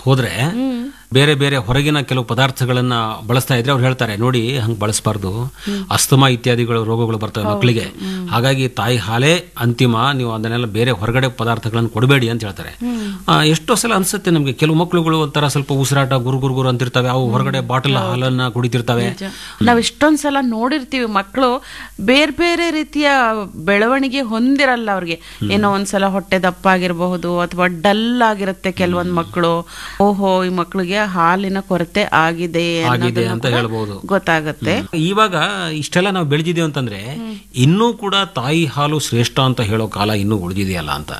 ಹೋದ್ರೆ ಬೇರೆ ಬೇರೆ ಹೊರಗಿನ ಕೆಲವು ಪದಾರ್ಥಗಳನ್ನ ಬಳಸ್ತಾ ಇದ್ರೆ ಅವ್ರು ಹೇಳ್ತಾರೆ ನೋಡಿ ಹಂಗ್ ಬಳಸಬಾರ್ದು ಅಸ್ತಮಾ ಇತ್ಯಾದಿಗಳು ರೋಗಗಳು ಬರ್ತವೆ ಮಕ್ಕಳಿಗೆ ಹಾಗಾಗಿ ತಾಯಿ ಹಾಲೇ ಅಂತಿಮ ನೀವು ಅದನ್ನೆಲ್ಲ ಬೇರೆ ಹೊರಗಡೆ ಪದಾರ್ಥಗಳನ್ನು ಕೊಡಬೇಡಿ ಅಂತ ಹೇಳ್ತಾರೆ ಆ, ಎಷ್ಟೋ ಸಲ ಅನ್ಸುತ್ತೆ ನಮ್ಗೆ ಕೆಲವು ಮಕ್ಕಳುಗಳು ಒಂಥರ ಸ್ವಲ್ಪ ಉಸಿರಾಟ ಗುರು ಗುರು ಗುರು ಅಂತಿರ್ತವೆ ಅವು ಹೊರಗಡೆ ಬಾಟಲ್ ಹಾಲನ್ನ ಕುಡಿತಿರ್ತವೆ ನಾವ್ ಇಷ್ಟೊಂದ್ ಸಲ ನೋಡಿರ್ತೀವಿ ಮಕ್ಕಳು ಬೇರೆ ಬೇರೆ ರೀತಿಯ ಬೆಳವಣಿಗೆ ಹೊಂದಿರಲ್ಲ ಅವ್ರಿಗೆ ಏನೋ ಒಂದ್ಸಲ ಹೊಟ್ಟೆ ದಪ್ಪ ಆಗಿರಬಹುದು ಅಥವಾ ಡಲ್ ಆಗಿರುತ್ತೆ ಕೆಲವೊಂದ್ ಮಕ್ಕಳು ಓಹೋ ಈ ಮಕ್ಕಳಿಗೆ ಹಾಲಿನ ಕೊರತೆ ಆಗಿದೆ ಆಗಿದೆ ಅನ್ನೋದನ್ನ ಅಂತ ಕೂಡ ಹೇಳ್ಬೋದು ಗೊತ್ತಾಗುತ್ತೆ ಇವಾಗ ಇಷ್ಟೆಲ್ಲ ನಾವು ಬೆಳೆದಿದ್ದೇವೆ ಅಂತಂದ್ರೆ ಇನ್ನೂ ಕೂಡ ತಾಯಿ ಹಾಲು ಶ್ರೇಷ್ಠ ಅಂತ ಹೇಳೋ ಕಾಲ ಇನ್ನೂ ಉಳಿದಿದೆಯಲ್ಲ ಅಂತ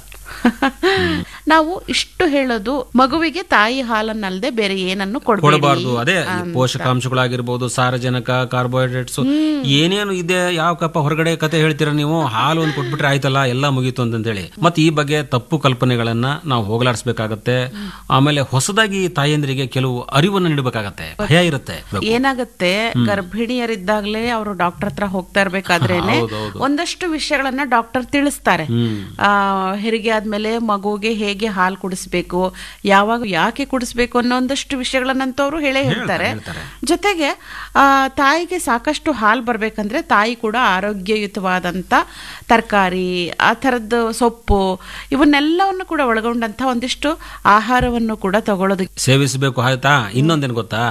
ನಾವು ಇಷ್ಟು ಹೇಳೋದು ಮಗುವಿಗೆ ತಾಯಿ ಹಾಲನ್ನಲ್ದೆ ಬೇರೆ ಏನನ್ನು ಕೊಡಬೇಡಿ ಕೊಡಬಾರ್ದು ಅದೇ ಈ ಪೋಷಕಾಂಶಗಳಾಗಿರ್ಬೋದು ಸಾರಜನಕ ಕಾರ್ಬೋಹೈಡ್ರೇಟ್ಸ್ ಏನೇನು ಇದೆ ಯಾವ ಕಪ್ಪ ಹೊರಗಡೆ ಕತೆ ಹೇಳ್ತೀರಾ ನೀವು ಹಾಲು ಒಂದು ಕೊಟ್ಬಿಟ್ರೆ ಆಯ್ತಲ್ಲ ಎಲ್ಲ ಮುಗೀತು ಅಂತಂದೇಳಿ ಮತ್ತೆ ಈ ಬಗ್ಗೆ ತಪ್ಪು ಕಲ್ಪನೆಗಳನ್ನ ನಾವು ಹೋಗಲಾಡಿಸ್ಬೇಕಾಗತ್ತೆ ಆಮೇಲೆ ಹೊಸದಾಗಿ ತಾಯಂದ್ರಿಗೆ ಕೆಲವು ಅರಿವನ್ನು ನೀಡಬೇಕಾಗತ್ತೆ ಭಯ ಇರುತ್ತೆ ಏನಾಗುತ್ತೆ ಗರ್ಭಿಣಿಯರಿದ್ದಾಗಲೇ ಅವರು ಡಾಕ್ಟರ್ ಹತ್ರ ಹೋಗ್ತಾ ಇರ್ಬೇಕಾದ್ರೇನೆ ಹೌದೌದು. ಒಂದಷ್ಟು ವಿಷಯಗಳನ್ನ ಡಾಕ್ಟರ್ ತಿಳಿಸ್ತಾರೆ ಆ, ಹೆರಿಗೆ ಆದ್ಮೇಲೆ ಮಗುಗೆ ಹೇಗೆ ಹಾಲು ಕುಡಿಸ್ಬೇಕು ಯಾವಾಗ ಯಾಕೆ ಕುಡಿಸ್ಬೇಕು ಅನ್ನೋ ಒಂದಷ್ಟು ವಿಷಯಗಳನ್ನಂತವ್ರು ಹೇಳೇ ಹೇಳ್ತಾರೆ ಜೊತೆಗೆ ಆ, ತಾಯಿಗೆ ಸಾಕಷ್ಟು ಹಾಲು ಬರ್ಬೇಕಂದ್ರೆ ತಾಯಿ ಕೂಡ ಆರೋಗ್ಯಯುತವಾದಂತ ತರಕಾರಿ ಆ ಥರದ್ದು ಸೊಪ್ಪು ಇವನ್ನೆಲ್ಲವನ್ನು ಕೂಡ ಒಳಗೊಂಡಂತ ಒಂದಿಷ್ಟು ಆಹಾರವನ್ನು ಕೂಡ ತಗೊಳ್ಳೋದು ಸೇವಿಸಬೇಕು ಆಯ್ತಾ ಇನ್ನೊಂದೇನು ಗೊತ್ತಾ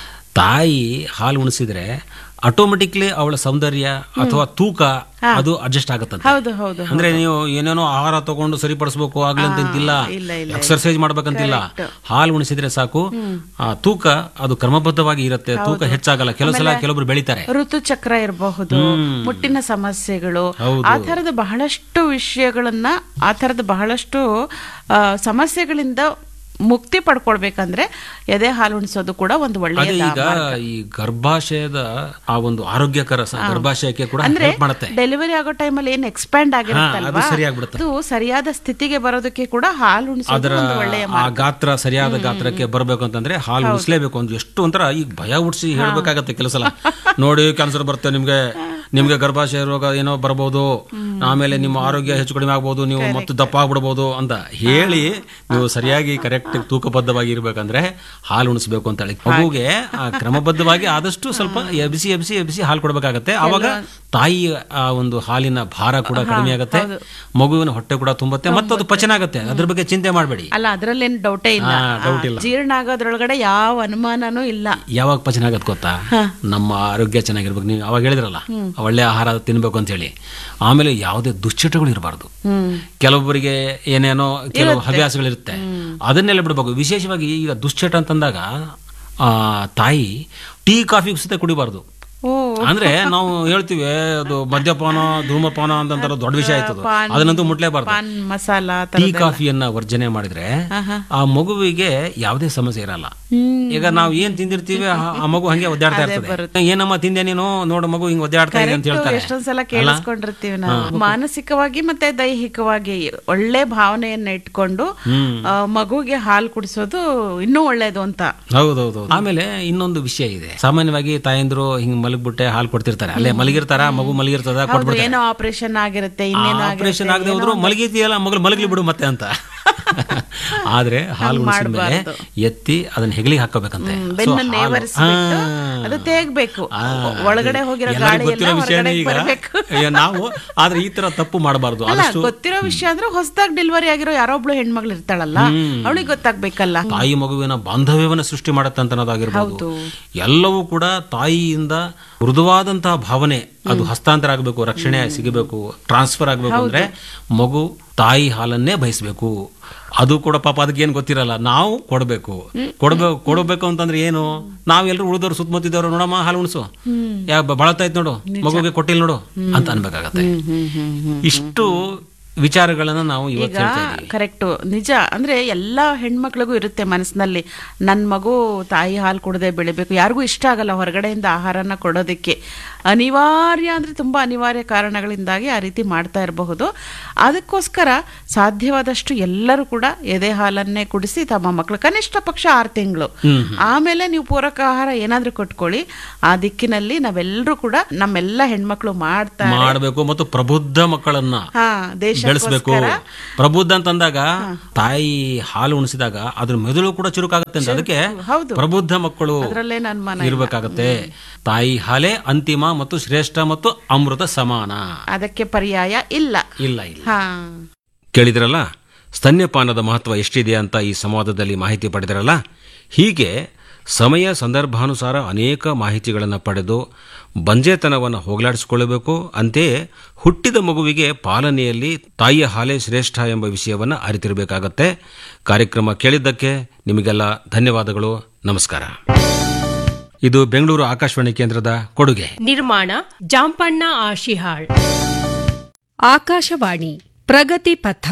ತಾಯಿ ಹಾಲು ಉಣಿಸಿದ್ರೆ ಆಟೋಮೆಟಿಕ್ಲಿ ಅವಳ ಸೌಂದರ್ಯ ಅಥವಾ ತೂಕ ಅದು ಅಡ್ಜಸ್ಟ್ ಆಗುತ್ತಂತೆ ಹೌದು ಹೌದು ಅಂದ್ರೆ ನೀವು ಏನೇನೋ ಆಹಾರ ತಗೊಂಡು ಸರಿಪಡಿಸಬೇಕು ಆಗ್ಲಂತಿಲ್ಲ ಇಲ್ಲ, ಇಲ್ಲ, ಎಕ್ಸರ್ಸೈಸ್ ಮಾಡ್ಬೇಕಂತಿಲ್ಲ ಹಾಲು ಉಣಿಸಿದ್ರೆ ಸಾಕು ಆ ತೂಕ ಅದು ಕ್ರಮಬದ್ಧವಾಗಿ ಇರುತ್ತೆ ತೂಕ ಹೆಚ್ಚಾಗಲ್ಲ ಕೆಲವು ಸಲ ಕೆಲವೊಬ್ರು ಬೆಳಿತಾರೆ ಋತುಚಕ್ರ ಇರಬಹುದು ಮುಟ್ಟಿನ ಸಮಸ್ಯೆಗಳು ಹೌದು. ಆ ಥರದ ಬಹಳಷ್ಟು ವಿಷಯಗಳನ್ನ ಆ ಥರದ ಬಹಳಷ್ಟು ಆ, ಸಮಸ್ಯೆಗಳಿಂದ ಮುಕ್ತಿ ಪಡ್ಕೊಳ್ಬೇಕಂದ್ರೆ ಎದೆ ಹಾಲು ಉಣಿಸೋದು ಕೂಡ ಒಂದು ಒಳ್ಳೆಯ ಅದೇ ಈಗ ಈ ಗರ್ಭಾಶಯದ ಆ ಒಂದು ಆರೋಗ್ಯಕರ ಸ- ಗರ್ಭಾಶಯಕ್ಕೆ ಕೂಡ ಅಂದ್ರೆ ಹೆಲ್ಪ್ ಮಾಡುತ್ತೆ ಡೆಲಿವರಿ ಆಗೋ ಟೈಮಲ್ಲಿ ಏನ್ ಎಕ್ಸ್ಪ್ಯಾಂಡ್ ಆಗಿರುತ್ತಲ್ವಾ ಅದು ಸರಿಯಾಗ್ಬಿಡುತ್ತೆ. ಅದು ಸರಿಯಾದ ಸ್ಥಿತಿಗೆ ಬರೋದಕ್ಕೆ ಕೂಡ ಹಾಲು ಉಣಿಸೋದು ಅದರ ಒಂದು ಒಳ್ಳೆಯ ಆ ಗಾತ್ರ ಸರಿಯಾದ ಗಾತ್ರಕ್ಕೆ ಬರಬೇಕು ಅಂತಂದ್ರೆ ಹಾಲು ಉಣಿಸ್ಲೇಬೇಕು ಒಂದು ಎಷ್ಟು ಒಂಥರ ಈಗ ಭಯ ಹುಡ್ಸಿ ಹೇಳ್ಬೇಕಾಗತ್ತೆ ಕೆಲವು ಸಲ ನೋಡಿ ಕ್ಯಾನ್ಸರ್ ಬರುತ್ತೆ ನಿಮ್ಗೆ ನಿಮ್ಗೆ ಗರ್ಭಾಶಯ ರೋಗ ಏನೋ ಬರಬಹುದು ಆಮೇಲೆ ನಿಮ್ಮ ಆರೋಗ್ಯ ಹೆಚ್ಚು ಕಡಿಮೆ ಆಗ್ಬೋದು ನೀವು ಮತ್ತೆ ದಪ್ಪ ಆಗ್ಬಿಡ್ಬೋದು ಅಂತ ಹೇಳಿ ನೀವು ಸರಿಯಾಗಿ ಕರೆಕ್ಟ್ ತೂಕಬದ್ಧವಾಗಿ ಇರ್ಬೇಕಂದ್ರೆ ಹಾಲು ಉಣಿಸ್ಬೇಕು ಅಂತ ಹೇಳಿ ಮಗುಗೆ ಆ ಕ್ರಮಬದ್ಧವಾಗಿ ಆದಷ್ಟು ಸ್ವಲ್ಪ ಎಬ್ಸಿ ಎಬ್ಸಿ ಎಬ್ಸಿ ಹಾಲು ಕೊಡ್ಬೇಕಾಗತ್ತೆ ಅವಾಗ ತಾಯಿ ಆ ಒಂದು ಹಾಲಿನ ಭಾರ ಕೂಡ ಕಡಿಮೆ ಆಗುತ್ತೆ ಮಗುವಿನ ಹೊಟ್ಟೆ ಕೂಡ ತುಂಬುತ್ತೆ ಮತ್ತೆ ಅದು ಪಚನ ಆಗುತ್ತೆ ಅದ್ರ ಬಗ್ಗೆ ಚಿಂತೆ ಮಾಡಬೇಡಿ ಅಲ್ಲ ಅದ್ರಲ್ಲೇನ್ ಡೌಟೇ ಇಲ್ಲ ಹಾ, doubt ಇಲ್ಲ. ಜೀರ್ಣ ಆಗೋದ್ರೊಳಗಡೆ ಯಾವ ಅನುಮಾನನೂ ಇಲ್ಲ ಯಾವಾಗ ಪಚನ ಆಗತ್ ಗೊತ್ತಾ ನಮ್ಮ ಆರೋಗ್ಯ ಚೆನ್ನಾಗಿರ್ಬೇಕು ನೀವು ಅವಾಗ ಹೇಳಿದ್ರಲ್ಲ ಒಳ್ಳೆ ಆಹಾರ ತಿನ್ಬೇಕು ಅಂತ ಹೇಳಿ ಆಮೇಲೆ ಯಾವುದೇ ದುಶ್ಚಟಗಳು ಇರಬಾರ್ದು ಹ್ಮ್ ಕೆಲವೊಬ್ಬರಿಗೆ ಏನೇನೋ ಕೆಲವು ಹವ್ಯಾಸಗಳಿರುತ್ತೆ ಅದನ್ನೆಲ್ಲ ಬಿಡಬೇಕು ವಿಶೇಷವಾಗಿ ಈಗ ದುಶ್ಚಟ ಅಂತಂದಾಗ ಆ ತಾಯಿ ಟೀ ಕಾಫಿ ಸಹಿತ ಕುಡಿಬಾರ್ದು ಓ ಅಂದ್ರೆ ನಾವು ಹೇಳ್ತೀವಿ ಅದು ಮದ್ಯಪಾನ ಧೂಮಪಾನ ಅಂತಂತಾರ ದೊಡ್ಡ ವಿಷಯ ಆಯ್ತದ ಅದನ್ನಂತೂ ಮುಟ್ಲೇಬಾರ್ದು ಪಾನ್ ಮಸಾಲ ಟೀ ಕಾಫಿಯನ್ನ ವರ್ಜನೆ ಮಾಡಿದ್ರೆ ಆ ಮಗುವಿಗೆ ಯಾವುದೇ ಸಮಸ್ಯೆ ಇರಲ್ಲ ಈಗ ನಾವು ಏನ್ ತಿಂದಿರ್ತೀವಿ ಆ- ಆ ಮಗು ಹಂಗೆ ಒದ್ದಾಡ್ತಾ ಇರ್ತದೆ ಏನಮ್ಮ ತಿಂದೆ ನೀನು ನೋಡು ಮಗು ಹಿಂಗ್ ಒದ್ದಾಡ್ತಾ ಇದೆ ಅಂತ ಹೇಳ್ತಾರೆ ಎಷ್ಟೊಂದ್ಸಲ ಕೇಳಿಸ್ಕೊಂಡಿರ್ತೀವಿ ನಾವು ಮಾನಸಿಕವಾಗಿ ಮತ್ತೆ ದೈಹಿಕವಾಗಿ ಒಳ್ಳೆ ಭಾವನೆಯನ್ನ ಇಟ್ಕೊಂಡು ಆ, ಮಗುಗೆ ಹಾಲು ಕುಡಿಸೋದು ಇನ್ನೂ ಒಳ್ಳೇದು ಅಂತ ಹೌದೌದು ಆಮೇಲೆ ಇನ್ನೊಂದು ವಿಷಯ ಇದೆ ಸಾಮಾನ್ಯವಾಗಿ ತಾಯಂದ್ರು ಹಿಂಗ್ ಮಲಗ್ಬಿಟ್ಟೆ ಹಾಲು ಕೊಡ್ತಿರ್ತಾರೆ ಅಲ್ಲೇ ಮಲಗಿರ್ತಾರ ಮಗು ಮಲಗಿರ್ತದ ಹೌದು ಕೊಟ್ಬಿಡ್ತಾರೆ ಏನೋ ಆಪರೇಷನ್ ಆಗಿರುತ್ತೆ ಇನ್ನೇನೋ ಆಪರೇಷನ್ ಆಗದೆ ಹೋದ್ರು ಮಲಗಿದೆಯಲ್ಲ ಮಗಳು ಮಲಗ್ಲಿ ಬಿಡು ಮತ್ತೆ ಅಂತ ಆದ್ರೆ ಹಾಲು ಉಣಿಸಿದ ಮೇಲೆ ಎತ್ತಿ ಅದನ್ನ ಹೆಗಲಿಗೆ ಹಾಕೋಬೇಕಂತೆ So, ಬೆನ್ನ ಹಾಲು- ನೇವರಿಸ್ಬಿಟ್ಟು ಆ. ಅದು ತೇಗ್ಬೇಕು ಆ, ಒಳಗಡೆ ಹೋಗಿರೋ ಎಲ್ಲರಿಗೂ ಗಾಳಿ ಎಲ್ಲ ಗೊತ್ತಿರೋ ವಿಷಯನೇ ಹೊರಗಡೆ ಈಗ ಬರ್ಬೇಕು ಈಗ ನಾವು ಆದ್ರೆ ಈ ತರ ತಪ್ಪು ಮಾಡಬಾರ್ದು ಅಲ್ಲ ಆದಷ್ಟು ಗೊತ್ತಿರೋ ವಿಷಯ ಅಂದ್ರೆ ಹೊಸದಾಗಿ ಡೆಲಿವರಿ ಆಗಿರೋ ಯಾರೋ ಒಬ್ಳು ಹೆಣ್ಮಗಳು ಇರ್ತಾಳಲ್ಲ ಅವಳಿಗೆ ಗೊತ್ತಾಗ್ಬೇಕಲ್ಲ ತಾಯಿ ಮಗುವಿನ ಬಾಂಧವ್ಯವನ್ನ ಸೃಷ್ಟಿ ಮಾಡುತ್ತೆ ಅಂತ ಅನ್ನೋದಾಗಿರ್ಬೋದು ಎಲ್ಲವೂ ಕೂಡ ತಾಯಿಯಿಂದ ಮೃದುವಾದಂತಹ ಭಾವನೆ ಅದು ಹಸ್ತಾಂತರ ಆಗಬೇಕು ರಕ್ಷಣೆ ಸಿಗಬೇಕು ಟ್ರಾನ್ಸ್ಫರ್ ಆಗಬೇಕು ಅಂದ್ರೆ ಮಗು ತಾಯಿ ಹಾಲನ್ನೇ ಬಯಸಬೇಕು ಅದು ಕೂಡ ಪಾಪ ಅದಕ್ಕೆ ಏನು ಗೊತ್ತಿರಲ್ಲ ನಾವು ಕೊಡಬೇಕು ಕೊಡ್ಬೇಕು ಕೊಡಬೇಕು ಅಂತಂದ್ರೆ ಏನು ನಾವೆಲ್ಲರೂ ಉಳಿದವ್ರು ಸುತ್ತಮುತ್ತಿದ್ದವ್ರು ನೋಡಮ್ಮ ಹಾಲು ಉಣಿಸು ಯಾ ಬಳತಾಯ್ತು ನೋಡು ಮಗುಗೆ ಕೊಟ್ಟಿಲ್ಲ ನೋಡು ಅಂತ ಅನ್ಬೇಕಾಗತ್ತೆ ಇಷ್ಟು ವಿಚಾರಗಳನ್ನ ನಾವು ಇವತ್ತು ಹೇಳ್ತಾ ಇದ್ದೀವಿ ಕರೆಕ್ಟ್ ನಿಜ ಅಂದ್ರೆ ಎಲ್ಲಾ ಹೆಣ್ಮಕ್ಳಿಗೂ ಇರುತ್ತೆ ಮನಸ್ಸಿನಲ್ಲಿ ನನ್ನ ಮಗು ತಾಯಿ ಹಾಲು ಕುಡದೆ ಬೆಳಿಬೇಕು ಯಾರಿಗೂ ಇಷ್ಟ ಆಗಲ್ಲ ಹೊರಗಡೆಯಿಂದ ಆಹಾರನ ಕೊಡೋದಕ್ಕೆ ಅನಿವಾರ್ಯ ಅಂದ್ರೆ ತುಂಬಾ ಅನಿವಾರ್ಯ ಕಾರಣಗಳಿಂದಾಗಿ ಆ ರೀತಿ ಮಾಡ್ತಾ ಇರಬಹುದು ಅದಕ್ಕೋಸ್ಕರ ಸಾಧ್ಯವಾದಷ್ಟು ಎಲ್ಲರೂ ಕೂಡ ಎದೆ ಹಾಲನ್ನೇ ಕುಡಿಸಿ ತಮ್ಮ ಮಕ್ಕಳು ಕನಿಷ್ಠ ಪಕ್ಷ ಆರು ತಿಂಗಳು ಆಮೇಲೆ ನೀವು ಪೂರಕ ಆಹಾರ ಏನಾದ್ರೂ ಕೊಟ್ಕೊಳ್ಳಿ ಆ ದಿಕ್ಕಿನಲ್ಲಿ ನಾವೆಲ್ಲರೂ ಕೂಡ ನಮ್ಮೆಲ್ಲ ಹೆಣ್ಮಕ್ಳು ಮಾಡ್ತಾ ಮಾಡಬೇಕು ಮತ್ತು ಪ್ರಬುದ್ಧ ಮಕ್ಕಳನ್ನ ಹಾ ದೇಶ ಬೆಳೆಸ್ಬೇಕು ಪ್ರಬುದ್ಧ ಅಂತಂದಾಗ ತಾಯಿ ಹಾಲು ಉಣಿಸಿದಾಗ ಅದ್ರ ಮೆದುಳು ಕೂಡ ಚುರುಕಾಗುತ್ತೆ ಅಂತ ಅದಕ್ಕೆ ಹೌದು. ಪ್ರಬುದ್ಧ ಮಕ್ಕಳು ಅದರಲ್ಲೇ ನನ್ನ ಮನ ಇರ್ಬೇಕಾಗತ್ತೆ ತಾಯಿ ಹಾಲೇ ಅಂತಿಮ ಮತ್ತು ಶ್ರೇಷ್ಠ ಮತ್ತು ಅಮೃತ ಸಮಾನ ಅದಕ್ಕೆ ಪರ್ಯಾಯ ಇಲ್ಲ ಇಲ್ಲ ಇಲ್ಲ ಹಾ ಕೇಳಿದ್ರಲ್ಲ ಸ್ತನ್ಯಪಾನದ ಮಹತ್ವ ಎಷ್ಟಿದೆ ಅಂತ ಈ ಸಂವಾದದಲ್ಲಿ ಮಾಹಿತಿ ಪಡೆದಿರಲ್ಲ ಹೀಗೆ ಸಮಯ ಸಂದರ್ಭಾನುಸಾರ ಅನೇಕ ಮಾಹಿತಿಗಳನ್ನು ಪಡೆದು ಬಂಜೆತನವನ್ನು ಹೋಗಲಾಡಿಸಿಕೊಳ್ಳಬೇಕು ಅಂತೆಯೇ ಹುಟ್ಟಿದ ಮಗುವಿಗೆ ಪಾಲನೆಯಲ್ಲಿ ತಾಯಿಯ ಹಾಲೇ ಶ್ರೇಷ್ಠ ಎಂಬ ವಿಷಯವನ್ನು ಅರಿತಿರಬೇಕಾಗತ್ತೆ ಕಾರ್ಯಕ್ರಮ ಕೇಳಿದ್ದಕ್ಕೆ ನಿಮಗೆಲ್ಲ ಧನ್ಯವಾದಗಳು ನಮಸ್ಕಾರ ಇದು ಬೆಂಗಳೂರು ಆಕಾಶವಾಣಿ ಕೇಂದ್ರದ ಕೊಡುಗೆ ನಿರ್ಮಾಣ ಜಾಂಪಣ್ಣ ಆಶಿಹಾಳ್ ಆಕಾಶವಾಣಿ ಪ್ರಗತಿ ಪಥ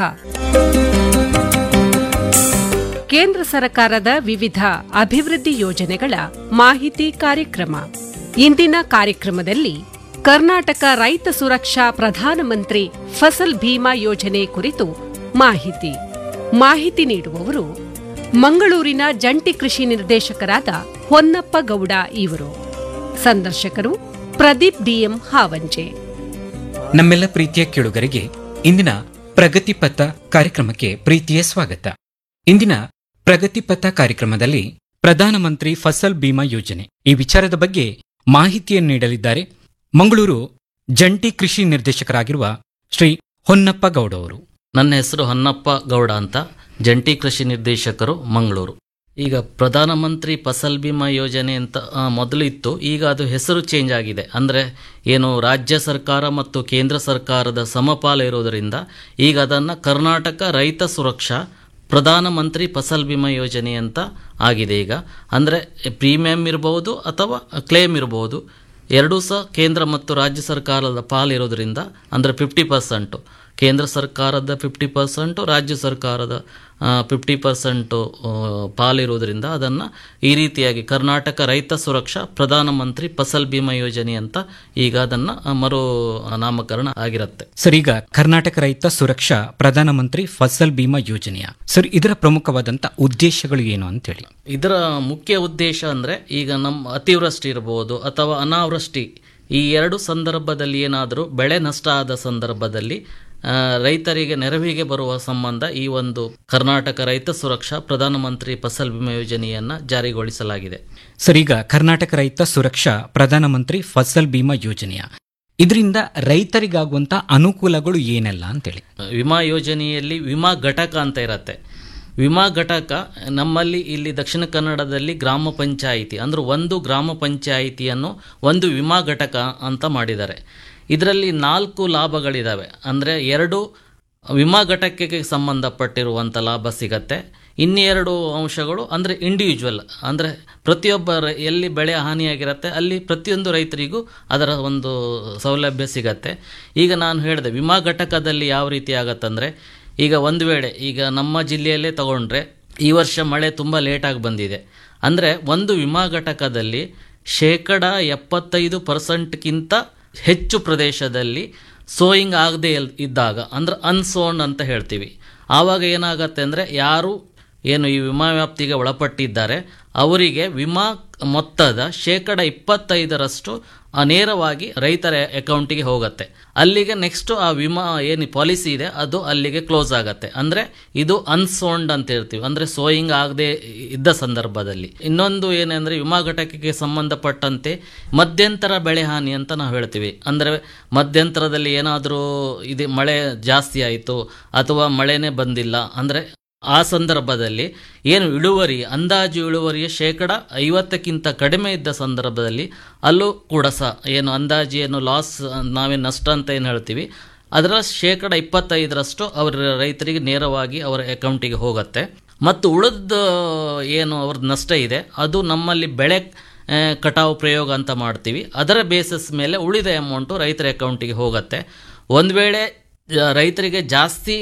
ಕೇಂದ್ರ ಸರ್ಕಾರದ ವಿವಿಧ ಅಭಿವೃದ್ಧಿ ಯೋಜನೆಗಳ ಮಾಹಿತಿ ಕಾರ್ಯಕ್ರಮ ಇಂದಿನ ಕಾರ್ಯಕ್ರಮದಲ್ಲಿ ಕರ್ನಾಟಕ ರೈತ ಸುರಕ್ಷಾ ಪ್ರಧಾನಮಂತ್ರಿ ಫಸಲ್ ಭೀಮಾ ಯೋಜನೆ ಕುರಿತು ಮಾಹಿತಿ ಮಾಹಿತಿ ನೀಡುವವರು ಮಂಗಳೂರಿನ ಜಂಟಿ ಕೃಷಿ ನಿರ್ದೇಶಕರಾದ ಹೊನ್ನಪ್ಪ ಗೌಡ ಇವರು ಸಂದರ್ಶಕರು ಪ್ರದೀಪ್ ಡಿಎಂ ಹಾವಂಜೆ ನಮ್ಮೆಲ್ಲ ಪ್ರೀತಿಯ ಕೇಳುಗರಿಗೆ ಇಂದಿನ ಪ್ರಗತಿ ಪಥ ಕಾರ್ಯಕ್ರಮಕ್ಕೆ ಪ್ರೀತಿಯ ಸ್ವಾಗತ ಇಂದಿನ ಪ್ರಗತಿ ಪಥ ಕಾರ್ಯಕ್ರಮದಲ್ಲಿ ಪ್ರಧಾನಮಂತ್ರಿ ಫಸಲ್ ಬಿಮಾ ಯೋಜನೆ ಈ ವಿಚಾರದ ಬಗ್ಗೆ ಮಾಹಿತಿಯನ್ನು ನೀಡಲಿದ್ದಾರೆ ಮಂಗಳೂರು ಜಂಟಿ ಕೃಷಿ ನಿರ್ದೇಶಕರಾಗಿರುವ ಶ್ರೀ ಹೊನ್ನಪ್ಪ ಗೌಡ ಅವರು ನನ್ನ ಹೆಸರು ಹೊನ್ನಪ್ಪ ಗೌಡ ಅಂತ ಜಂಟಿ ಕೃಷಿ ನಿರ್ದೇಶಕರು ಮಂಗಳೂರು ಈಗ ಪ್ರಧಾನಮಂತ್ರಿ ಫಸಲ್ ಬಿಮಾ ಯೋಜನೆ ಅಂತ ಆ, ಮೊದಲು ಇತ್ತು ಈಗ ಅದು ಹೆಸರು ಚೇಂಜ್ ಆಗಿದೆ ಅಂದರೆ ಏನು ರಾಜ್ಯ ಸರ್ಕಾರ ಮತ್ತು ಕೇಂದ್ರ ಸರ್ಕಾರದ ಸಮಪಾಲು ಇರೋದರಿಂದ ಈಗ ಅದನ್ನು ಕರ್ನಾಟಕ ರೈತ ಸುರಕ್ಷಾ ಪ್ರಧಾನಮಂತ್ರಿ ಫಸಲ್ ಬಿಮಾ ಯೋಜನೆ ಅಂತ ಆಗಿದೆ ಈಗ ಅಂದರೆ ಪ್ರೀಮಿಯಂ ಇರಬಹುದು ಅಥವಾ ಕ್ಲೇಮ್ ಇರಬಹುದು ಎರಡೂ ಸಹ ಕೇಂದ್ರ ಮತ್ತು ರಾಜ್ಯ ಸರ್ಕಾರದ ಪಾಲಿರೋದ್ರಿಂದ ಅಂದರೆ ಫಿಫ್ಟಿ ಪರ್ಸೆಂಟು ಕೇಂದ್ರ ಸರ್ಕಾರದ ಫಿಫ್ಟಿ ಪರ್ಸೆಂಟು ರಾಜ್ಯ ಸರ್ಕಾರದ ಫಿಫ್ಟಿ ಪರ್ಸೆಂಟು ಪಾಲಿರುವುದರಿಂದ ಅದನ್ನು ಈ ರೀತಿಯಾಗಿ ಕರ್ನಾಟಕ ರೈತ ಸುರಕ್ಷಾ ಪ್ರಧಾನಮಂತ್ರಿ ಫಸಲ್ ಬಿಮಾ ಯೋಜನೆ ಅಂತ ಈಗ ಅದನ್ನು ಮರು ನಾಮಕರಣ ಆಗಿರುತ್ತೆ ಸರ್ ಈಗ ಕರ್ನಾಟಕ ರೈತ ಸುರಕ್ಷಾ ಪ್ರಧಾನಮಂತ್ರಿ ಫಸಲ್ ಬಿಮಾ ಯೋಜನೆಯ ಸರ್ ಇದರ ಪ್ರಮುಖವಾದಂತ ಉದ್ದೇಶಗಳು ಏನು ಅಂತೇಳಿ ಇದರ ಮುಖ್ಯ ಉದ್ದೇಶ ಅಂದರೆ ಈಗ ನಮ್ಮ ಅತಿವೃಷ್ಟಿ ಇರಬಹುದು ಅಥವಾ ಅನಾವೃಷ್ಟಿ ಈ ಎರಡು ಸಂದರ್ಭದಲ್ಲಿ ಏನಾದರೂ ಬೆಳೆ ನಷ್ಟ ಆದ ಸಂದರ್ಭದಲ್ಲಿ ಆ, ರೈತರಿಗೆ ನೆರವಿಗೆ ಬರುವ ಸಂಬಂಧ ಈ ಒಂದು ಕರ್ನಾಟಕ ರೈತ ಸುರಕ್ಷಾ ಪ್ರಧಾನಮಂತ್ರಿ ಫಸಲ್ ಬಿಮಾ ಯೋಜನೆಯನ್ನು ಜಾರಿಗೊಳಿಸಲಾಗಿದೆ ಸರ್ ಈಗ ಕರ್ನಾಟಕ ರೈತ ಸುರಕ್ಷಾ ಪ್ರಧಾನಮಂತ್ರಿ ಫಸಲ್ ಬಿಮಾ ಯೋಜನೆಯ ಇದರಿಂದ ರೈತರಿಗಾಗುವಂತ ಅನುಕೂಲಗಳು ಏನೆಲ್ಲ ಅಂತೇಳಿ ವಿಮಾ ಯೋಜನೆಯಲ್ಲಿ ವಿಮಾ ಘಟಕ ಅಂತ ಇರತ್ತೆ ವಿಮಾ ಘಟಕ ನಮ್ಮಲ್ಲಿ ಇಲ್ಲಿ ದಕ್ಷಿಣ ಕನ್ನಡದಲ್ಲಿ ಗ್ರಾಮ ಪಂಚಾಯಿತಿ ಅಂದ್ರೆ ಒಂದು ಗ್ರಾಮ ಪಂಚಾಯಿತಿಯನ್ನು ಒಂದು ವಿಮಾ ಘಟಕ ಅಂತ ಮಾಡಿದ್ದಾರೆ ಇದರಲ್ಲಿ ನಾಲ್ಕು ಲಾಭಗಳಿದ್ದಾವೆ ಅಂದರೆ ಎರಡು ವಿಮಾ ಘಟಕಕ್ಕೆ ಸಂಬಂಧಪಟ್ಟಿರುವಂಥ ಲಾಭ ಸಿಗತ್ತೆ ಇನ್ನೆರಡು ಅಂಶಗಳು ಅಂದರೆ ಇಂಡಿವಿಜುವಲ್ ಅಂದರೆ ಪ್ರತಿಯೊಬ್ಬ ರೈ- ಎಲ್ಲಿ ಬೆಳೆ ಹಾನಿಯಾಗಿರುತ್ತೆ ಅಲ್ಲಿ ಪ್ರತಿಯೊಂದು ರೈತರಿಗೂ ಅದರ ಒಂದು ಸೌಲಭ್ಯ ಸಿಗತ್ತೆ ಈಗ ನಾನು ಹೇಳಿದೆ ವಿಮಾ ಘಟಕದಲ್ಲಿ ಯಾವ ರೀತಿ ಆಗತ್ತಂದರೆ ಈಗ ಒಂದು ವೇಳೆ ಈಗ ನಮ್ಮ ಜಿಲ್ಲೆಯಲ್ಲೇ ತಗೊಂಡ್ರೆ ಈ ವರ್ಷ ಮಳೆ ತುಂಬ ಲೇಟಾಗಿ ಬಂದಿದೆ ಅಂದರೆ ಒಂದು ವಿಮಾ ಘಟಕದಲ್ಲಿ ಶೇಕಡ ಎಪ್ಪತ್ತೈದು ಪರ್ಸೆಂಟ್ಗಿಂತ ಹೆಚ್ಚು ಪ್ರದೇಶದಲ್ಲಿ ಸೋಯಿಂಗ್ ಆಗದೆ ಇದ್ದಾಗ ಅಂದ್ರೆ ಅನ್ಸೋನ್ ಅಂತ ಹೇಳ್ತೀವಿ ಆವಾಗ ಏನಾಗತ್ತೆ ಅಂದರೆ ಯಾರು ಏನು ಈ ವಿಮಾ ವ್ಯಾಪ್ತಿಗೆ ಒಳಪಟ್ಟಿದ್ದಾರೆ ಅವರಿಗೆ ವಿಮಾ ಮೊತ್ತದ ಶೇಕಡ ಇಪ್ಪತ್ತೈದರಷ್ಟು ಆ ನೇರವಾಗಿ ರೈತರ ಅಕೌಂಟಿಗೆ ಹೋಗುತ್ತೆ ಅಲ್ಲಿಗೆ ನೆಕ್ಸ್ಟ್ ಆ ವಿಮಾ ಏನು ಪಾಲಿಸಿ ಇದೆ ಅದು ಅಲ್ಲಿಗೆ ಕ್ಲೋಸ್ ಆಗತ್ತೆ ಅಂದರೆ ಇದು ಅನ್ಸೋನ್ಡ್ ಅಂತ ಹೇಳ್ತೀವಿ ಅಂದರೆ ಸೋಯಿಂಗ್ ಆಗದೆ ಇದ್ದ ಸಂದರ್ಭದಲ್ಲಿ ಇನ್ನೊಂದು ಏನಂದರೆ ವಿಮಾ ಘಟಕಕ್ಕೆ ಸಂಬಂಧಪಟ್ಟಂತೆ ಮಧ್ಯಂತರ ಬೆಳೆ ಹಾನಿ ಅಂತ ನಾವು ಹೇಳ್ತೀವಿ ಅಂದರೆ ಮಧ್ಯಂತರದಲ್ಲಿ ಏನಾದರೂ ಇದು ಮಳೆ ಜಾಸ್ತಿ ಆಯಿತು ಅಥವಾ ಮಳೆನೇ ಬಂದಿಲ್ಲ ಅಂದರೆ ಆ ಸಂದರ್ಭದಲ್ಲಿ ಏನು ಇಳುವರಿ ಅಂದಾಜು ಇಳುವರಿಯ ಶೇಕಡ ಐವತ್ತಕ್ಕಿಂತ ಕಡಿಮೆ ಇದ್ದ ಸಂದರ್ಭದಲ್ಲಿ ಅಲ್ಲೂ ಕೂಡ ಸಹ ಏನು ಅಂದಾಜು ಏನು ಲಾಸ್ ನಾವೇನು ನಷ್ಟ ಅಂತ ಏನು ಹೇಳ್ತೀವಿ ಅದರ ಶೇಕಡ ಇಪ್ಪತ್ತೈದರಷ್ಟು ಅವರ ರೈತರಿಗೆ ನೇರವಾಗಿ ಅವರ ಅಕೌಂಟಿಗೆ ಹೋಗುತ್ತೆ ಮತ್ತು ಉಳಿದ ಏನು ಅವ್ರದ್ದು ನಷ್ಟ ಇದೆ ಅದು ನಮ್ಮಲ್ಲಿ ಬೆಳೆ ಆ, ಕಟಾವು ಪ್ರಯೋಗ ಅಂತ ಮಾಡ್ತೀವಿ ಅದರ ಬೇಸಿಸ್ ಮೇಲೆ ಉಳಿದ ಅಮೌಂಟು ರೈತರ ಅಕೌಂಟಿಗೆ ಹೋಗುತ್ತೆ ಒಂದು ವೇಳೆ ಆ, ರೈತರಿಗೆ ಜಾಸ್ತಿ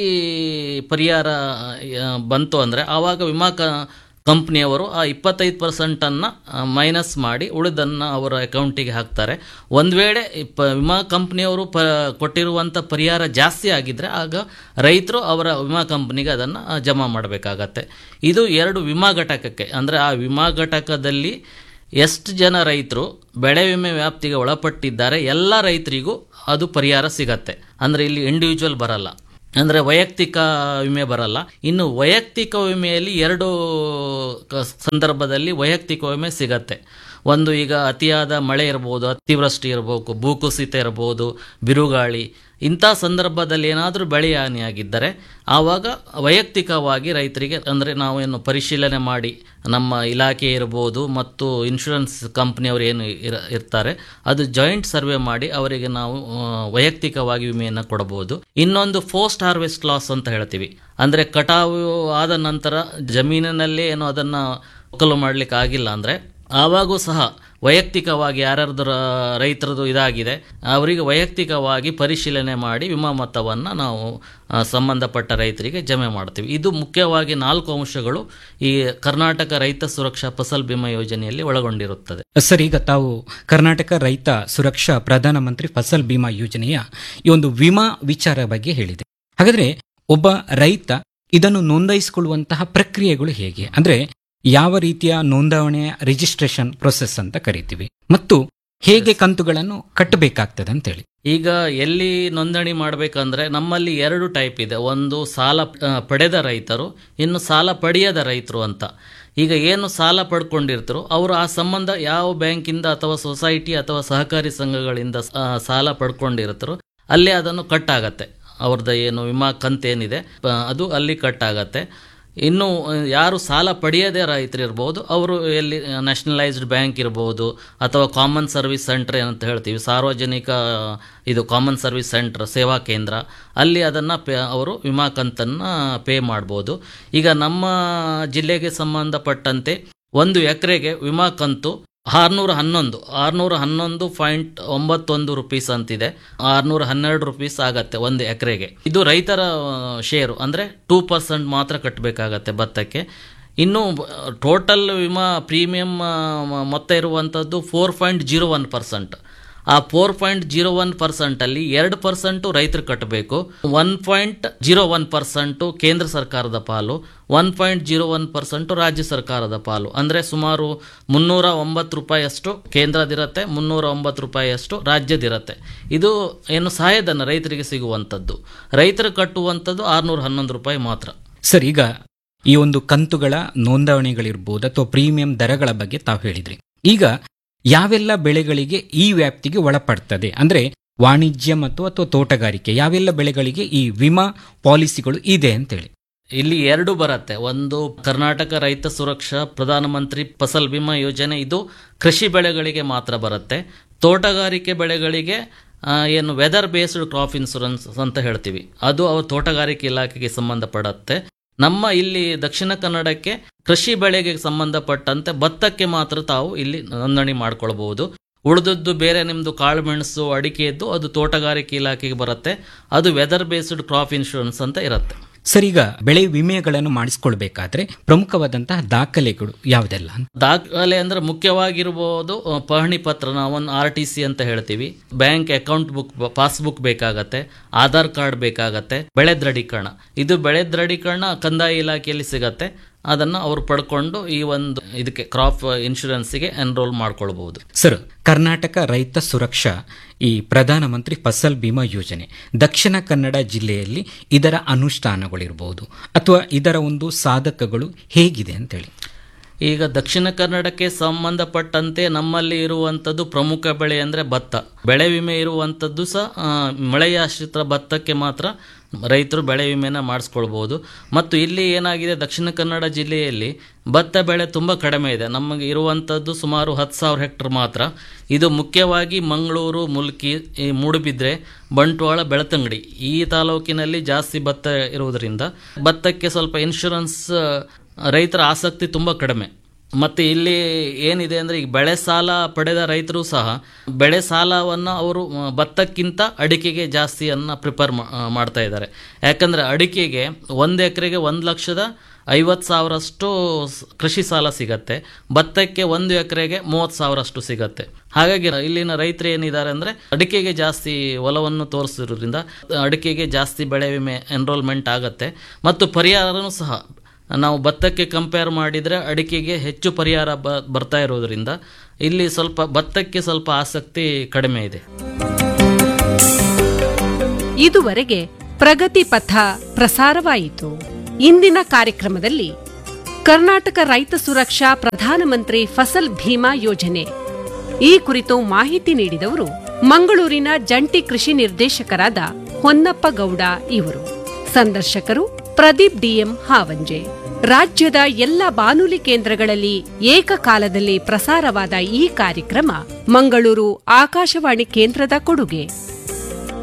ಪರಿಹಾರ ಆ, ಬಂತು ಅಂದರೆ ಆವಾಗ ವಿಮಾ ಕ ಕಂಪ್ನಿಯವರು ಆ ಇಪ್ಪತ್ತೈದು ಪರ್ಸೆಂಟನ್ನು ಮೈನಸ್ ಮಾಡಿ ಉಳಿದನ್ನು ಅವರ ಅಕೌಂಟಿಗೆ ಹಾಕ್ತಾರೆ ಒಂದು ವೇಳೆ ಪ ವಿಮಾ ಕಂಪ್ನಿಯವರು ಪ ಕೊಟ್ಟಿರುವಂಥ ಪರಿಹಾರ ಜಾಸ್ತಿ ಆಗಿದ್ದರೆ ಆಗ ರೈತರು ಅವರ ವಿಮಾ ಕಂಪ್ನಿಗೆ ಅದನ್ನು ಜಮಾ ಮಾಡಬೇಕಾಗತ್ತೆ ಇದು ಎರಡು ವಿಮಾ ಘಟಕಕ್ಕೆ ಅಂದರೆ ಆ ವಿಮಾ ಘಟಕದಲ್ಲಿ ಎಷ್ಟು ಜನ ರೈತರು ಬೆಳೆ ವಿಮೆ ವ್ಯಾಪ್ತಿಗೆ ಒಳಪಟ್ಟಿದ್ದಾರೆ ಎಲ್ಲ ರೈತರಿಗೂ ಅದು ಪರಿಹಾರ ಸಿಗತ್ತೆ ಅಂದರೆ ಇಲ್ಲಿ ಇಂಡಿವಿಜುವಲ್ ಬರಲ್ಲ ಅಂದರೆ ವೈಯಕ್ತಿಕ ವಿಮೆ ಬರಲ್ಲ ಇನ್ನು ವೈಯಕ್ತಿಕ ವಿಮೆಯಲ್ಲಿ ಎರಡು ಕ- ಸಂದರ್ಭದಲ್ಲಿ ವೈಯಕ್ತಿಕ ವಿಮೆ ಸಿಗತ್ತೆ ಒಂದು ಈಗ ಅತಿಯಾದ ಮಳೆ ಇರ್ಬೋದು ಅತಿವೃಷ್ಟಿ ಇರಬೇಕು ಭೂಕುಸಿತ ಇರಬಹುದು ಬಿರುಗಾಳಿ ಇಂಥ ಸಂದರ್ಭದಲ್ಲಿ ಏನಾದರೂ ಬೆಳೆ ಹಾನಿಯಾಗಿದ್ದರೆ ಆವಾಗ ವೈಯಕ್ತಿಕವಾಗಿ ರೈತರಿಗೆ ಅಂದರೆ ನಾವೇನು ಪರಿಶೀಲನೆ ಮಾಡಿ ನಮ್ಮ ಇಲಾಖೆ ಇರ್ಬೋದು ಮತ್ತು ಇನ್ಶೂರೆನ್ಸ್ ಕಂಪ್ನಿಯವರು ಏನು ಇರ ಇರ್ತಾರೆ ಅದು ಜಾಯಿಂಟ್ ಸರ್ವೆ ಮಾಡಿ ಅವರಿಗೆ ನಾವು ಆ, ವೈಯಕ್ತಿಕವಾಗಿ ವಿಮೆಯನ್ನು ಕೊಡಬಹುದು ಇನ್ನೊಂದು ಪೋಸ್ಟ್ ಹಾರ್ವೆಸ್ಟ್ ಲಾಸ್ ಅಂತ ಹೇಳ್ತೀವಿ ಅಂದರೆ ಕಟಾವು ಆದ ನಂತರ ಜಮೀನಿನಲ್ಲಿ ಏನು ಅದನ್ನು ಒಕ್ಕಲು ಮಾಡಲಿಕ್ಕೆ ಆಗಿಲ್ಲ ಅಂದರೆ ಆವಾಗೂ ಸಹ ವೈಯಕ್ತಿಕವಾಗಿ ಯಾರ್ಯಾರ್ದು ರ- ರೈತರದು ಇದಾಗಿದೆ ಅವರಿಗೆ ವೈಯಕ್ತಿಕವಾಗಿ ಪರಿಶೀಲನೆ ಮಾಡಿ ವಿಮಾ ಮೊತ್ತವನ್ನು ನಾವು ಆ, ಸಂಬಂಧಪಟ್ಟ ರೈತರಿಗೆ ಜಮೆ ಮಾಡ್ತೀವಿ ಇದು ಮುಖ್ಯವಾಗಿ ನಾಲ್ಕು ಅಂಶಗಳು ಈ ಕರ್ನಾಟಕ ರೈತ ಸುರಕ್ಷಾ ಫಸಲ್ ಬಿಮಾ ಯೋಜನೆಯಲ್ಲಿ ಒಳಗೊಂಡಿರುತ್ತದೆ ಸರ್ ಈಗ ತಾವು ಕರ್ನಾಟಕ ರೈತ ಸುರಕ್ಷಾ ಪ್ರಧಾನಮಂತ್ರಿ ಫಸಲ್ ಬಿಮಾ ಯೋಜನೆಯ ಈ ಒಂದು ವಿಮಾ ವಿಚಾರ ಬಗ್ಗೆ ಹೇಳಿದೆ ಹಾಗಾದ್ರೆ ಒಬ್ಬ ರೈತ ಇದನ್ನು ನೋಂದಾಯಿಸಿಕೊಳ್ಳುವಂತಹ ಪ್ರಕ್ರಿಯೆಗಳು ಹೇಗೆ ಅಂದ್ರೆ ಯಾವ ರೀತಿಯ ನೋಂದಾವಣೆಯ ರಿಜಿಸ್ಟ್ರೇಷನ್ ಪ್ರೊಸೆಸ್ ಅಂತ ಕರಿತೀವಿ ಮತ್ತು ಹೇಗೆ ಕಂತುಗಳನ್ನು ಕಟ್ಟಬೇಕಾಗ್ತದೆ ಅಂತೇಳಿ ಈಗ ಎಲ್ಲಿ ನೋಂದಣಿ ಮಾಡಬೇಕಂದ್ರೆ ನಮ್ಮಲ್ಲಿ ಎರಡು ಟೈಪ್ ಇದೆ ಒಂದು ಸಾಲ ಆ, ಪಡೆದ ರೈತರು ಇನ್ನು ಸಾಲ ಪಡೆಯದ ರೈತರು ಅಂತ ಈಗ ಏನು ಸಾಲ ಪಡ್ಕೊಂಡಿರ್ತಾರೋ ಅವರು ಆ ಸಂಬಂಧ ಯಾವ ಬ್ಯಾಂಕಿಂದ ಅಥವಾ ಸೊಸೈಟಿ ಅಥವಾ ಸಹಕಾರಿ ಸಂಘಗಳಿಂದ ಆ, ಸಾಲ ಪಡ್ಕೊಂಡಿರ್ತಾರೋ ಅಲ್ಲೇ ಅದನ್ನು ಕಟ್ ಆಗತ್ತೆ ಅವ್ರದ್ದು ಏನು ವಿಮಾ ಕಂತೇನಿದೆ ಆ, ಅದು ಅಲ್ಲಿ ಕಟ್ ಆಗತ್ತೆ ಇನ್ನು ಆ, ಯಾರು ಸಾಲ ಪಡೆಯದೇ ರೈತರು ಇರ್ಬೋದು ಅವರು ಎಲ್ಲಿ ನ್ಯಾಷನಲೈಸ್ಡ್ ಬ್ಯಾಂಕ್ ಇರ್ಬೋದು ಅಥವಾ ಕಾಮನ್ ಸರ್ವಿಸ್ ಸೆಂಟರ್ ಅಂತ ಹೇಳ್ತೀವಿ ಸಾರ್ವಜನಿಕ ಇದು ಕಾಮನ್ ಸರ್ವಿಸ್ ಸೆಂಟರ್ ಸೇವಾ ಕೇಂದ್ರ ಅಲ್ಲಿ ಅದನ್ನು ಪೇ ಅವರು ವಿಮಾ ಕಂತನ್ನು ಪೇ ಮಾಡ್ಬೋದು ಈಗ ನಮ್ಮ ಜಿಲ್ಲೆಗೆ ಸಂಬಂಧಪಟ್ಟಂತೆ ಒಂದು ಎಕರೆಗೆ ವಿಮಾ ಕಂತು ಆರ್ನೂರ ಹನ್ನೊಂದು ಆರ್ನೂರ ಹನ್ನೊಂದು ಪಾಯಿಂಟ್ ಒಂಬತ್ತೊಂದು ರುಪೀಸ್ ಅಂತಿದೆ ಆರ್ನೂರ ಹನ್ನೆರಡು ರುಪೀಸ್ ಆಗತ್ತೆ ಒಂದು ಎಕರೆಗೆ ಇದು ರೈತರ ಶೇರು ಅಂದರೆ ಟೂ ಪರ್ಸೆಂಟ್ ಮಾತ್ರ ಕಟ್ಟಬೇಕಾಗತ್ತೆ ಭತ್ತಕ್ಕೆ ಇನ್ನು ಟೋಟಲ್ ವಿಮಾ ಪ್ರೀಮಿಯಂ ಮೊತ್ತ ಇರುವಂಥದ್ದು four point zero one percent ಆ ಫೋರ್ ಪಾಯಿಂಟ್ ಜೀರೋ ಒನ್ ಪರ್ಸೆಂಟಲ್ಲಿ ಎರಡು ಪರ್ಸೆಂಟು ರೈತರು ಕಟ್ಟಬೇಕು one point zero one percent ಕೇಂದ್ರ ಸರ್ಕಾರದ ಪಾಲು one point zero one percent ರಾಜ್ಯ ಸರ್ಕಾರದ ಪಾಲು ಅಂದರೆ ಸುಮಾರು ಮುನ್ನೂರ ಒಂಬತ್ತು ರೂಪಾಯಿಯಷ್ಟು ಕೇಂದ್ರದಿರುತ್ತೆ ಮುನ್ನೂರ ಒಂಬತ್ತು ರೂಪಾಯಿಯಷ್ಟು ರಾಜ್ಯದಿರುತ್ತೆ ಇದು ಏನು ಸಹಾಯಧನ ರೈತರಿಗೆ ಸಿಗುವಂಥದ್ದು ರೈತರು ಕಟ್ಟುವಂಥದ್ದು ಆರುನೂರ ಹನ್ನೊಂದು ರೂಪಾಯಿ ಮಾತ್ರ ಸರ್ ಈಗ ಈ ಒಂದು ಕಂತುಗಳ ನೋಂದಾವಣೆಗಳಿರ್ಬೋದು ಅಥವಾ ಪ್ರೀಮಿಯಂ ದರಗಳ ಬಗ್ಗೆ ತಾವು ಹೇಳಿದ್ರಿ ಈಗ ಯಾವೆಲ್ಲ ಬೆಳೆಗಳಿಗೆ ಈ ವ್ಯಾಪ್ತಿಗೆ ಒಳಪಡ್ತದೆ ಅಂದ್ರೆ ವಾಣಿಜ್ಯ ಮತ್ತು ಅಥವಾ ತೋಟಗಾರಿಕೆ ಯಾವೆಲ್ಲ ಬೆಳೆಗಳಿಗೆ ಈ ವಿಮಾ ಪಾಲಿಸಿಗಳು ಇದೆ ಅಂತೇಳಿ ಇಲ್ಲಿ ಎರಡು ಬರುತ್ತೆ ಒಂದು ಕರ್ನಾಟಕ ರೈತ ಸುರಕ್ಷಾ ಪ್ರಧಾನಮಂತ್ರಿ ಫಸಲ್ ಬಿಮಾ ಯೋಜನೆ ಇದು ಕೃಷಿ ಬೆಳೆಗಳಿಗೆ ಮಾತ್ರ ಬರುತ್ತೆ ತೋಟಗಾರಿಕೆ ಬೆಳೆಗಳಿಗೆ ಆ, ಏನು ವೆದರ್ ಬೇಸ್ಡ್ ಕ್ರಾಪ್ ಇನ್ಶೂರೆನ್ಸ್ ಅಂತ ಹೇಳ್ತೀವಿ ಅದು ಅವ್ರ ತೋಟಗಾರಿಕೆ ಇಲಾಖೆಗೆ ಸಂಬಂಧಪಡುತ್ತೆ ನಮ್ಮ ಇಲ್ಲಿ ದಕ್ಷಿಣ ಕನ್ನಡಕ್ಕೆ ಕೃಷಿ ಬೆಳೆಗೆ ಸಂಬಂಧಪಟ್ಟಂತೆ ಭತ್ತಕ್ಕೆ ಮಾತ್ರ ತಾವು ಇಲ್ಲಿ ನೋಂದಣಿ ಮಾಡ್ಕೊಳ್ಬಹುದು ಉಳಿದದ್ದು ಬೇರೆ ನಿಮ್ಮದು ಕಾಳುಮೆಣಸು ಅಡಿಕೆಯದ್ದು ಅದು ತೋಟಗಾರಿಕೆ ಇಲಾಖೆಗೆ ಬರುತ್ತೆ ಅದು ವೆದರ್ ಬೇಸ್ಡ್ ಕ್ರಾಪ್ ಇನ್ಶೂರೆನ್ಸ್ ಅಂತ ಇರುತ್ತೆ ಸರ್ ಈಗ ಬೆಳೆ ವಿಮೆಗಳನ್ನು ಮಾಡಿಸ್ಕೊಳ್ಬೇಕಾದ್ರೆ ಪ್ರಮುಖವಾದಂತಹ ದಾಖಲೆಗಳು ಯಾವುದೆಲ್ಲ ಅಂತ ದಾಖಲೆ ಅಂದ್ರೆ ಮುಖ್ಯವಾಗಿರ್ಬೋದು ಅಹ್, ಪಹಣಿ ಪತ್ರ ನಾವೊಂದು ಆರ್ ಟಿ ಸಿ ಅಂತ ಹೇಳ್ತೀವಿ ಬ್ಯಾಂಕ್ ಅಕೌಂಟ್ ಬುಕ್ ಪಾಸ್ಬುಕ್ ಬೇಕಾಗತ್ತೆ ಆಧಾರ್ ಕಾರ್ಡ್ ಬೇಕಾಗತ್ತೆ ಬೆಳೆ ದೃಢೀಕರಣ ಇದು ಬೆಳೆ ದೃಢೀಕರಣ ಕಂದಾಯ ಇಲಾಖೆಯಲ್ಲಿ ಸಿಗತ್ತೆ ಅದನ್ನ ಅವರು ಪಡ್ಕೊಂಡು ಈ ಒಂದು ಇದಕ್ಕೆ ಕ್ರಾಪ್ ಇನ್ಶೂರೆನ್ಸ್ಗೆ ಎನ್ರೋಲ್ ಮಾಡ್ಕೊಳ್ಬಹುದು ಸರ್ ಕರ್ನಾಟಕ ರೈತ ಸುರಕ್ಷಾ ಈ ಪ್ರಧಾನಮಂತ್ರಿ ಫಸಲ್ ಬಿಮಾ ಯೋಜನೆ ದಕ್ಷಿಣ ಕನ್ನಡ ಜಿಲ್ಲೆಯಲ್ಲಿ ಇದರ ಅನುಷ್ಠಾನಗಳಿರ್ಬೋದು ಅಥವಾ ಇದರ ಒಂದು ಸಾಧಕಗಳು ಹೇಗಿದೆ ಅಂತೇಳಿ ಈಗ ದಕ್ಷಿಣ ಕನ್ನಡಕ್ಕೆ ಸಂಬಂಧಪಟ್ಟಂತೆ ನಮ್ಮಲ್ಲಿ ಇರುವಂಥದ್ದು ಪ್ರಮುಖ ಬೆಳೆ ಅಂದರೆ ಭತ್ತ ಬೆಳೆ ವಿಮೆ ಇರುವಂಥದ್ದು ಸಹ ಆ, ಮಳೆಯಾಶ್ರಿತ ಭತ್ತಕ್ಕೆ ಮಾತ್ರ ರೈತರು ಬೆಳೆ ವಿಮೆನ ಮಾಡಿಸ್ಕೊಳ್ಬೋದು ಮತ್ತು ಇಲ್ಲಿ ಏನಾಗಿದೆ ದಕ್ಷಿಣ ಕನ್ನಡ ಜಿಲ್ಲೆಯಲ್ಲಿ ಭತ್ತ ಬೆಳೆ ತುಂಬ ಕಡಿಮೆ ಇದೆ ನಮಗೆ ಇರುವಂಥದ್ದು ಸುಮಾರು ಹತ್ತು ಸಾವಿರ ಹೆಕ್ಟರ್ ಮಾತ್ರ ಇದು ಮುಖ್ಯವಾಗಿ ಮಂಗಳೂರು ಮುಲ್ಕಿ ಈ ಮೂಡುಬಿದ್ರೆ ಬಂಟ್ವಾಳ ಬೆಳತಂಗಡಿ ಈ ತಾಲೂಕಿನಲ್ಲಿ ಜಾಸ್ತಿ ಭತ್ತ ಇರುವುದರಿಂದ ಭತ್ತಕ್ಕೆ ಸ್ವಲ್ಪ ಇನ್ಶೂರೆನ್ಸ್ ರೈತರ ಆಸಕ್ತಿ ತುಂಬ ಕಡಿಮೆ ಮತ್ತು ಇಲ್ಲಿ ಏನಿದೆ ಅಂದರೆ ಈಗ ಬೆಳೆ ಸಾಲ ಪಡೆದ ರೈತರು ಸಹ ಬೆಳೆ ಸಾಲವನ್ನು ಅವರು ಆ, ಭತ್ತಕ್ಕಿಂತ ಅಡಿಕೆಗೆ ಜಾಸ್ತಿಯನ್ನು ಪ್ರಿಪೇರ್ ಮಾಡ್ತಾ ಇದ್ದಾರೆ ಯಾಕಂದರೆ ಅಡಿಕೆಗೆ ಒಂದು ಎಕರೆಗೆ ಒಂದು ಲಕ್ಷದ ಐವತ್ತು ಸಾವಿರಷ್ಟು ಸ್- ಕೃಷಿ ಸಾಲ ಸಿಗತ್ತೆ ಭತ್ತಕ್ಕೆ ಒಂದು ಎಕರೆಗೆ ಮೂವತ್ತು ಸಾವಿರಷ್ಟು ಸಿಗತ್ತೆ ಹಾಗಾಗಿ ಇಲ್ಲಿನ ರೈತರು ಏನಿದ್ದಾರೆ ಅಂದರೆ ಅಡಿಕೆಗೆ ಜಾಸ್ತಿ ಒಲವನ್ನು ತೋರಿಸಿರೋದ್ರಿಂದ ಅಡಿಕೆಗೆ ಜಾಸ್ತಿ ಬೆಳೆ ವಿಮೆ ಎನ್ರೋಲ್ಮೆಂಟ್ ಆಗತ್ತೆ ಮತ್ತು ಪರಿಹಾರನೂ ಸಹ ನಾವು ಭತ್ತಕ್ಕೆ ಕಂಪೇರ್ ಮಾಡಿದರೆ ಅಡಿಕೆಗೆ ಹೆಚ್ಚು ಪರಿಹಾರ ಬ ಬರ್ತಾ ಇರೋದ್ರಿಂದ ಇಲ್ಲಿ ಸ್ವಲ್ಪ ಭತ್ತಕ್ಕೆ ಸ್ವಲ್ಪ ಆಸಕ್ತಿ ಕಡಿಮೆ ಇದೆ ಇದುವರೆಗೆ ಪ್ರಗತಿ ಪಥ ಪ್ರಸಾರವಾಯಿತು ಇಂದಿನ ಕಾರ್ಯಕ್ರಮದಲ್ಲಿ ಕರ್ನಾಟಕ ರೈತ ಸುರಕ್ಷಾ ಪ್ರಧಾನಮಂತ್ರಿ ಫಸಲ್ ಭೀಮಾ ಯೋಜನೆ ಈ ಕುರಿತು ಮಾಹಿತಿ ನೀಡಿದವರು ಮಂಗಳೂರಿನ ಜಂಟಿ ಕೃಷಿ ನಿರ್ದೇಶಕರಾದ ಹೊನ್ನಪ್ಪ ಗೌಡ ಇವರು ಸಂದರ್ಶಕರು ಪ್ರದೀಪ್ ಡಿಎಂ ಹಾವಂಜೆ ರಾಜ್ಯದ ಎಲ್ಲ ಬಾನುಲಿ ಕೇಂದ್ರಗಳಲ್ಲಿ ಏಕಕಾಲದಲ್ಲಿ ಪ್ರಸಾರವಾದ ಈ ಕಾರ್ಯಕ್ರಮ ಮಂಗಳೂರು ಆಕಾಶವಾಣಿ ಕೇಂದ್ರದ ಕೊಡುಗೆ